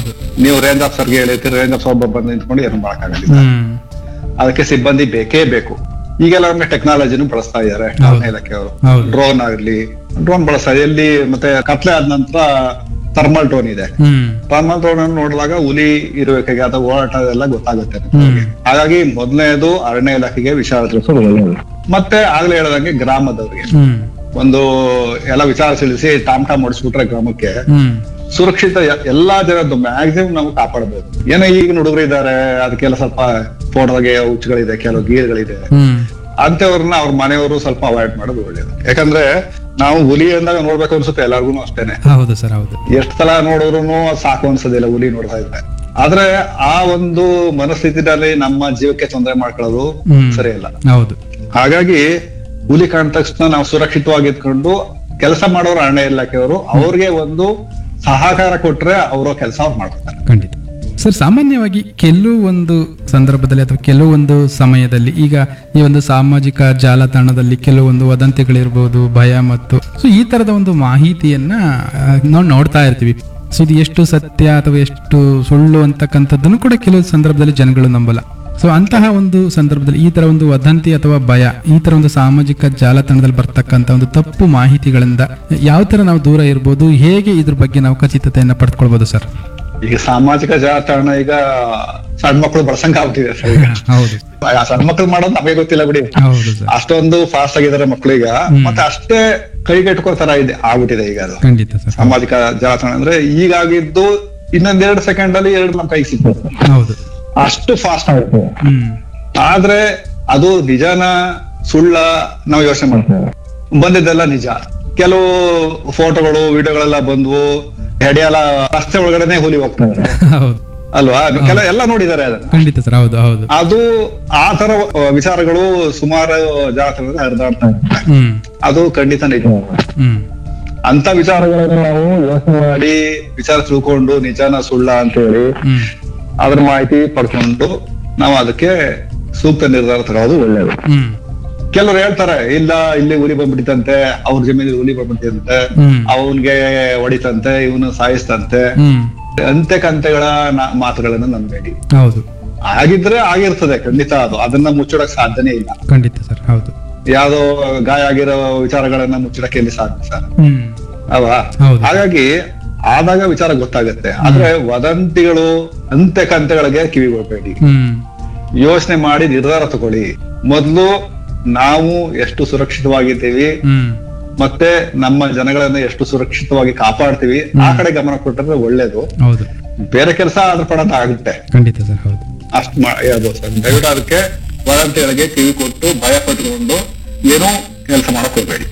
ಹೌದು ನೀವು ರೇಂಜ್ ಆಫೀಸರ್ಗೆ ಹೇಳಿರ್ತೀರಿ ರೇಂಜ್ ಆಫೀಸರ್ ಒಬ್ಬ ಬಂದು ನಿಂತ್ಕೊಂಡು ಏನು ಮಾಡಕ್ಕಾಗಲ್ಲ ಹ್ಮ್ ಅದಕ್ಕೆ ಸಿಬ್ಬಂದಿ ಬೇಕೇ ಬೇಕು ಈಗೆಲ್ಲ ಒಮ್ಮೆ ಟೆಕ್ನಾಲಜಿನೂ ಬಳಸ್ತಾ ಇದ್ದಾರೆ ಅರಣ್ಯ ಇಲಾಖೆಯವರು ಹೌದು. ಡ್ರೋನ್ ಆಗ್ಲಿ ಡ್ರೋನ್ ಬಳಸ್ತಾ ಇದೆ. ಎಲ್ಲಿ ಮತ್ತೆ ಕತ್ಲೆ ಆದ ನಂತರ ಥರ್ಮಲ್ ಡ್ರೋನ್ ಇದೆ ಹ್ಮ್ ಥರ್ಮಲ್ ಡ್ರೋನ್ ಅನ್ನು ನೋಡಿದಾಗ ಹುಲಿ ಇರುವಿಕೆಗೆ ಅಥವಾ ಓಡಾಟ ಎಲ್ಲ ಗೊತ್ತಾಗುತ್ತೆ ನಮ್ಗೆ. ಹಾಗಾಗಿ ಮೊದಲನೇದು ಅರಣ್ಯ ಇಲಾಖೆಗೆ ವಿಚಾರ ತಿಳಿಸೋದು ಒಳ್ಳೆಯದು ಮತ್ತೆ ಆಗ್ಲೇ ಹೇಳದಂಗೆ ಗ್ರಾಮದವರಿಗೆ ಹ್ಮ್ ಒಂದು ಎಲ್ಲ ವಿಚಾರ ತಿಳಿಸಿ ಟಾಮ್ ಟಾಮ್ ಓಡಿಸ್ಬಿಟ್ರೆ ಗ್ರಾಮಕ್ಕೆ ಹ್ಮ್ ಸುರಕ್ಷಿತ ಎ- ಎಲ್ಲಾ ಜನದ್ದು ಮ್ಯಾಕ್ಸಿಮಮ್ ನಾವು ಕಾಪಾಡಬಹುದು ಏನೋ ಈಗಿನ ಹುಡುಗರು ಇದ್ದಾರೆ ಅದಕ್ಕೆಲ್ಲ ಸ್ವಲ್ಪ ಫೋಟೋಗೆ ಹುಚ್ಚುಗಳಿದೆ ಕೆಲವು ಗೀರ್ಗಳಿದೆ ಹ್ಮ್ ಅಂತವ್ರನ್ನ ಅವ್ರ ಮನೆಯವರು ಸ್ವಲ್ಪ ಅವಾಯ್ಡ್ ಮಾಡೋದು ಒಳ್ಳೇದು ಯಾಕಂದ್ರೆ ನಾವು ಹುಲಿ ಅಂದಾಗ ನೋಡ್ಬೇಕು ಅನ್ಸುತ್ತೆ ಎಲ್ಲಾರ್ಗು ಅಷ್ಟೇನೆ ಹೌದು ಸರ್ ಹೌದು ಎಷ್ಟ್ ಸಲ ನೋಡಿದ್ರು ಸಾಕು ಅನ್ಸೋದಿಲ್ಲ ಹುಲಿ ನೋಡ್ತಾ ಇದ್ರೆ ಆದ್ರೆ ಆ ಒಂದು ಮನಸ್ಥಿತಿನಲ್ಲಿ ನಮ್ಮ ಜೀವಕ್ಕೆ ತೊಂದರೆ ಮಾಡ್ಕೊಳ್ಳೋದು ಹ್ಮ್. ಸರಿ ಇಲ್ಲ ಹೌದು ಹಾಗಾಗಿ ಹುಲಿ ಕಂಡ ತಕ್ಷಣ ನಾವು ಸುರಕ್ಷಿತವಾಗಿ ಇದ್ಕೊಂಡು ಕೆಲಸ ಮಾಡೋರು ಅರಣ್ಯ ಇಲಾಖೆಯವರು ಅವ್ರಿಗೆ ಒಂದು ಸಹಕಾರ ಕೊಟ್ರೆ ಅವರು ಕೆಲಸ ಅವ್ರು ಮಾಡ್ತಾರೆ ಖಂಡಿತ ಸರ್ ಸಾಮಾನ್ಯವಾಗಿ ಕೆಲವೊಂದು ಸಂದರ್ಭದಲ್ಲಿ ಅಥವಾ ಕೆಲವೊಂದು ಸಮಯದಲ್ಲಿ ಈಗ ಈ ಒಂದು ಸಾಮಾಜಿಕ ಜಾಲತಾಣದಲ್ಲಿ ಕೆಲವೊಂದು ವದಂತಿಗಳಿರ್ಬೋದು ಭಯ ಮತ್ತು ಸೊ ಈ ತರದ ಒಂದು ಮಾಹಿತಿಯನ್ನ ಆ, ನಾವು ನೋಡ್ತಾ ಇರ್ತೀವಿ ಸೊ ಇದು ಎಷ್ಟು ಸತ್ಯ ಅಥವಾ ಎಷ್ಟು ಸುಳ್ಳು ಅಂತಕ್ಕಂಥದ್ದನ್ನು ಕೂಡ ಕೆಲವು ಸಂದರ್ಭದಲ್ಲಿ ಜನಗಳು ನಂಬಲ್ಲ ಸೊ ಅಂತಹ ಒಂದು ಸಂದರ್ಭದಲ್ಲಿ ಈ ತರ ಒಂದು ವದಂತಿ ಅಥವಾ ಭಯ ಈ ತರ ಒಂದು ಸಾಮಾಜಿಕ ಜಾಲತಾಣದಲ್ಲಿ ಬರ್ತಕ್ಕಂಥ ಒಂದು ತಪ್ಪು ಮಾಹಿತಿಗಳಿಂದ ಯಾವ ತರ ನಾವು ದೂರ ಇರ್ಬೋದು ಹೇಗೆ ಇದ್ರ ಬಗ್ಗೆ ನಾವು ಖಚಿತತೆಯನ್ನ ಪಡೆದುಕೊಳ್ಬೋದು ಸರ್ ಈಗ ಸಾಮಾಜಿಕ ಜಾಲತಾಣ ಈಗ ಸಣ್ಣ ಮಕ್ಕಳು ಬಳಸಂಗ ಆಗ್ಬಿಟ್ಟಿದೆ ಸರ್ ಈಗ ಹೌದು ಆ ಸಣ್ಣ ಮಕ್ಕಳು ಮಾಡೋದು ನಮಗೆ ಗೊತ್ತಿಲ್ಲ ಬಿಡಿ ಹೌದು ಸರ್ ಅಷ್ಟೊಂದು ಫಾಸ್ಟ್ ಆಗಿದ್ದಾರೆ ಮಕ್ಕಳು ಈಗ ಮತ್ತೆ ಅಷ್ಟೇ ಕೈಗೆಟ್ಕೋ ತರ ಇದೆ ಆಗ್ಬಿಟ್ಟಿದೆ ಈಗ ಅದು ಖಂಡಿತ ಸರ್ ಸಾಮಾಜಿಕ ಜಾಲತಾಣ ಅಂದ್ರೆ ಈಗಾಗಿದ್ದು ಇನ್ನೊಂದೆರಡು ಸೆಕೆಂಡ್ ಅಲ್ಲಿ ಎರಡು ನಮ್ಮ ಕೈಗೆ ಸಿಗ್ತದೆ ಹೌದು ಅಷ್ಟು ಫಾಸ್ಟ್ ಆಗುತ್ತೆ ಹ್ಮ್ ಆದ್ರೆ ಅದು ನಿಜನ ಸುಳ್ಳ ನಾವು ಯೋಚನೆ ಮಾಡ್ತೇವೆ ಬಂದಿದ್ದೆಲ್ಲ ನಿಜ ಕೆಲವು ಫೋಟೋಗಳು ವಿಡಿಯೋಗಳೆಲ್ಲ ಬಂದ್ವು ಹೆಡಿಯಲ್ಲ ರಸ್ತೆ ಒಳಗಡೆನೆ ಹುಲಿ ಹೋಗ್ತಾರೆ ಹೌದು ಅಲ್ವಾ ಕೆಲ ಎಲ್ಲ ನೋಡಿದ್ದಾರೆ ಅದನ್ನ ಖಂಡಿತ ಸರ್ ಹೌದು ಹೌದು ಅದು ಆ ತರ ವಿಚಾರಗಳು ಸುಮಾರು ಜಾಲತಾಣದಲ್ಲಿ ಹರಿದಾಡ್ತಾ ಇರ್ತವೆ ಹ್ಮ್ ಅದು ಖಂಡಿತ ನಿಜ ಹ್ಮ್ ಅಂತ ವಿಚಾರಗಳನ್ನು ನಾವು ಯೋಚನೆ ಮಾಡಿ ವಿಚಾರ ತಿಳ್ಕೊಂಡು ನಿಜನ ಸುಳ್ಳ ಅಂತ ಹೇಳಿ ಹ್ಮ್ ಅದ್ರ ಮಾಹಿತಿ ಪಡ್ಕೊಂಡು ನಾವು ಅದಕ್ಕೆ ಸೂಕ್ತ ನಿರ್ಧಾರ ತಗೊಳ್ಳೋದು ಒಳ್ಳೇದು ಹ್ಮ್ ಕೆಲವರು ಹೇಳ್ತಾರೆ ಇಲ್ಲ ಇಲ್ಲಿ ಹುಲಿ ಬಂದ್ಬಿಟ್ಟಿತಂತೆ ಅವ್ರ ಜಮೀನಲ್ಲಿ ಹುಲಿ ಬಂದ್ಬಿಟ್ಟಿದಂತೆ ಹ್ಮ್ ಅವನ್ಗೆ ಹೊಡಿತಂತೆ ಇವನು ಸಾಯಿಸ್ತಂತೆ ಹ್ಮ್ ಅಂತೆ ಕಂತೆಗಳ ನ- ಮಾತುಗಳನ್ನ ನಂಬೇಡಿ ಹೌದು ಆಗಿದ್ರೆ ಆಗಿರ್ತದೆ ಖಂಡಿತ ಅದು ಅದನ್ನ ಮುಚ್ಚಿಡಕ್ ಸಾಧ್ಯನೇ ಇಲ್ಲ ಖಂಡಿತ ಸರ್ ಹೌದು ಯಾವ್ದೋ ಗಾಯ ಆಗಿರೋ ವಿಚಾರಗಳನ್ನ ಮುಚ್ಚಿಡಕ್ಕೆ ಎಲ್ಲಿ ಸಾಧ್ಯ ಸರ್ ಹ್ಮ್ ಅಲ್ವಾ ಹೌದು. ಹಾಗಾಗಿ ಆದಾಗ ವಿಚಾರ ಗೊತ್ತಾಗುತ್ತೆ ಆದ್ರೆ ವದಂತಿಗಳು ಅಂತೆ ಕಂತೆಗಳಿಗೆ ಕಿವಿ ಕೊಡ್ಬೇಡಿ ಹ್ಮ್ ಯೋಚನೆ ಮಾಡಿ ನಿರ್ಧಾರ ತಗೊಳ್ಳಿ ಮೊದ್ಲು ನಾವು ಎಷ್ಟು ಸುರಕ್ಷಿತವಾಗಿದ್ದೀವಿ ಹ್ಮ್ ಮತ್ತೆ ನಮ್ಮ ಜನಗಳನ್ನ ಎಷ್ಟು ಸುರಕ್ಷಿತವಾಗಿ ಕಾಪಾಡ್ತೀವಿ ಆ ಕಡೆ ಗಮನ ಕೊಟ್ಟರೆ ಒಳ್ಳೇದು ಹೌದು ಬೇರೆ ಕೆಲಸ ಅದ್ರ ಪಡಂತ ಆಗುತ್ತೆ ಖಂಡಿತ ಸರ್ ಹೌದು ಅಷ್ಟ್ ಮಾ- ಅದು ಸರ್ ದಯವಿಟ್ಟು ಅದಕ್ಕೆ ವದಂತಿಗಳಿಗೆ ಕಿವಿ ಕೊಟ್ಟು ಭಯ ಪಟ್ಕೊಂಡು ಏನೂ ಕೆಲಸ ಮಾಡಕ್ ಹೋಗ್ಬೇಡಿ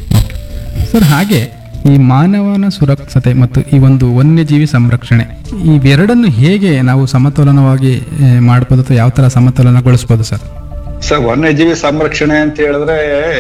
ಸರ್ ಹಾಗೆ ಈ ಮಾನವನ ಸುರಕ್ಷತೆ ಮತ್ತು ಈ ಒಂದು ವನ್ಯಜೀವಿ ಸಂರಕ್ಷಣೆ ಇವೆರಡನ್ನು ಹೇಗೆ ನಾವು ಸಮತೋಲನವಾಗಿ ಆ, ಮಾಡ್ಬೋದು ಅಥವಾ ಯಾವ ತರ ಸಮತೋಲನಗೊಳಿಸ್ಬೋದು ಸರ್ ಸರ್ ವನ್ಯಜೀವಿ ಸಂರಕ್ಷಣೆ ಅಂತ ಹೇಳಿದ್ರೆ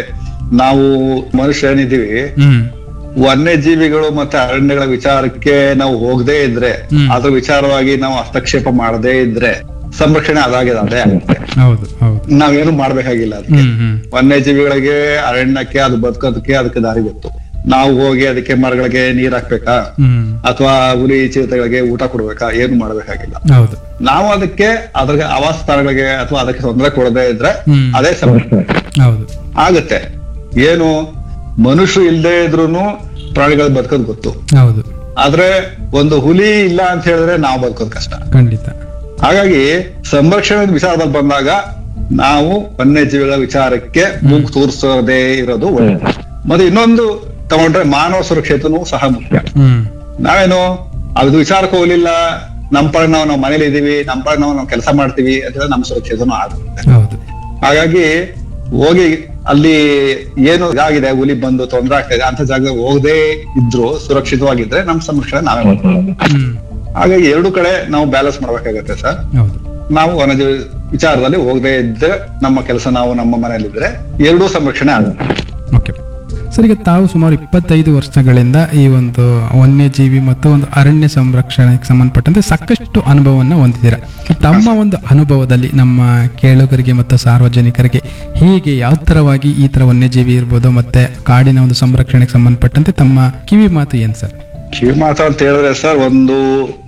ನಾವು ಮನುಷ್ಯ ಏನಿದೀವಿ ಹ್ಮ್ ವನ್ಯಜೀವಿಗಳು ಮತ್ತೆ ಅರಣ್ಯಗಳ ವಿಚಾರಕ್ಕೆ ನಾವು ಹೋಗದೇ ಇದ್ರೆ ಹ್ಮ್. ಅದ್ರ ವಿಚಾರವಾಗಿ ನಾವು ಹಸ್ತಕ್ಷೇಪ ಮಾಡದೇ ಇದ್ರೆ ಸಂರಕ್ಷಣೆ ಅದಾಗಿದೆ ಅದೇ ಆಗುತ್ತೆ ಹೌದು ಹೌದು ನಾವೇನು ಮಾಡ್ಬೇಕಾಗಿಲ್ಲ ಅದಕ್ಕೆ ಹ್ಮ್ ಹ್ಮ್ ವನ್ಯಜೀವಿಗಳಿಗೆ ಅರಣ್ಯಕ್ಕೆ ಅದು ಬದುಕೋದಕ್ಕೆ ಅದಕ್ಕೆ ದಾರಿ ಗೊತ್ತು ನಾವು ಹೋಗಿ ಅದಕ್ಕೆ ಮರಗಳಿಗೆ ನೀರ್ ಹಾಕ್ಬೇಕಾ ಹ್ಮ್ ಅಥವಾ ಹುಲಿ ಚಿರತೆಗಳಿಗೆ ಊಟ ಕೊಡ್ಬೇಕಾ ಏನು ಮಾಡ್ಬೇಕಾಗಿಲ್ಲ ಹೌದು ನಾವು ಅದಕ್ಕೆ ಅದ್ರ ಆವಾಸ ಸ್ಥಳಗಳಿಗೆ ಅಥವಾ ಅದಕ್ಕೆ ತೊಂದರೆ ಕೊಡದೇ ಇದ್ರೆ ಹ್ಮ್ ಅದೇ ಸಂರಕ್ಷಣೆ ಹೌದು ಆಗುತ್ತೆ ಏನು ಮನುಷ್ಯರು ಇಲ್ಲದೆ ಇದ್ರೂನು ಪ್ರಾಣಿಗಳು ಬದುಕೋದು ಗೊತ್ತು ಹೌದು ಆದ್ರೆ ಒಂದು ಹುಲಿ ಇಲ್ಲ ಅಂತ ಹೇಳಿದ್ರೆ ನಾವು ಬದುಕೋದು ಕಷ್ಟ ಖಂಡಿತ ಹಾಗಾಗಿ ಸಂರಕ್ಷಣೆ ವಿಚಾರದಲ್ಲಿ ಬಂದಾಗ ನಾವು ವನ್ಯಜೀವಿಗಳ ವಿಚಾರಕ್ಕೆ ಮೂಗು ತೋರಿಸೋದೇ ಇರೋದು ಒಳ್ಳೆಯದು ಮತ್ತೆ ಇನ್ನೊಂದು ತಗೊಂಡ್ರೆ ಮಾನವ ಸುರಕ್ಷತೆನೂ ಸಹ ಮುಖ್ಯ ಹ್ಮ್ ನಾವೇನು ಅದು ವಿಚಾರಕ್ಕೆ ಹೋಗ್ಲಿಲ್ಲ ನಮ್ಮ ಪಾಡ್ ನಾವು ನಾವು ಮನೇಲಿ ಇದೀವಿ ನಮ್ಮ ಪಾಡ್ ನಾವು ನಾವು ಕೆಲಸ ಮಾಡ್ತೀವಿ ಅಂತ ನಮ್ಮ ಸುರಕ್ಷತೆನೂ ಆಗುತ್ತೆ ಹೌದು ಹಾಗಾಗಿ ಹೋಗಿ ಅಲ್ಲಿ ಏನು ಇದಾಗಿದೆ ಹುಲಿ ಬಂದು ತೊಂದರೆ ಆಗ್ತಾ ಇದೆ ಅಂತ ಜಾಗ ಹೋಗದೆ ಇದ್ರು ಸುರಕ್ಷಿತವಾಗಿದ್ರೆ ನಮ್ಮ ಸಂರಕ್ಷಣೆ ನಾವೇ ಮಾಡ್ಕೊಳ್ಳೋದು ಹ್ಮ್ ಹಾಗಾಗಿ ಎರಡು ಕಡೆ ನಾವು ಬ್ಯಾಲೆನ್ಸ್ ಮಾಡ್ಬೇಕಾಗತ್ತೆ ಸರ್ ಹೌದು ನಾವು ವನ್ಯಜೀವಿ ವಿಚಾರದಲ್ಲಿ ಹೋಗದೆ ಇದ್ರೆ ನಮ್ಮ ಕೆಲಸ ನಾವು ನಮ್ಮ ಮನೆಯಲ್ಲಿದ್ರೆ ಎರಡೂ ಸಂರಕ್ಷಣೆ ಆಗುತ್ತೆ ಓಕೆ ಸರ್ ಈಗ ತಾವು ಸುಮಾರು ಇಪ್ಪತ್ತೈದು ವರ್ಷಗಳಿಂದ ಈ ಒಂದು ವನ್ಯಜೀವಿ ಮತ್ತು ಒಂದು ಅರಣ್ಯ ಸಂರಕ್ಷಣೆಗೆ ಸಂಬಂಧಪಟ್ಟಂತೆ ಸಾಕಷ್ಟು ಅನುಭವವನ್ನು ಹೊಂದಿದ್ದೀರಾ ತಮ್ಮ ಒಂದು ಅನುಭವದಲ್ಲಿ ನಮ್ಮ ಕೇಳುಗರಿಗೆ ಮತ್ತು ಸಾರ್ವಜನಿಕರಿಗೆ ಹೀಗೆ ಯಾವ ಥರವಾಗಿ ಈ ಥರ ವನ್ಯಜೀವಿ ಇರ್ಬೋದು ಮತ್ತೆ ಕಾಡಿನ ಒಂದು ಸಂರಕ್ಷಣೆಗೆ ಸಂಬಂಧಪಟ್ಟಂತೆ ತಮ್ಮ ಕಿವಿ ಮಾತು ಏನು ಸರ್ ಕಿವಿ ಮಾತು ಅಂತ ಹೇಳಿದ್ರೆ ಸರ್ ಒಂದು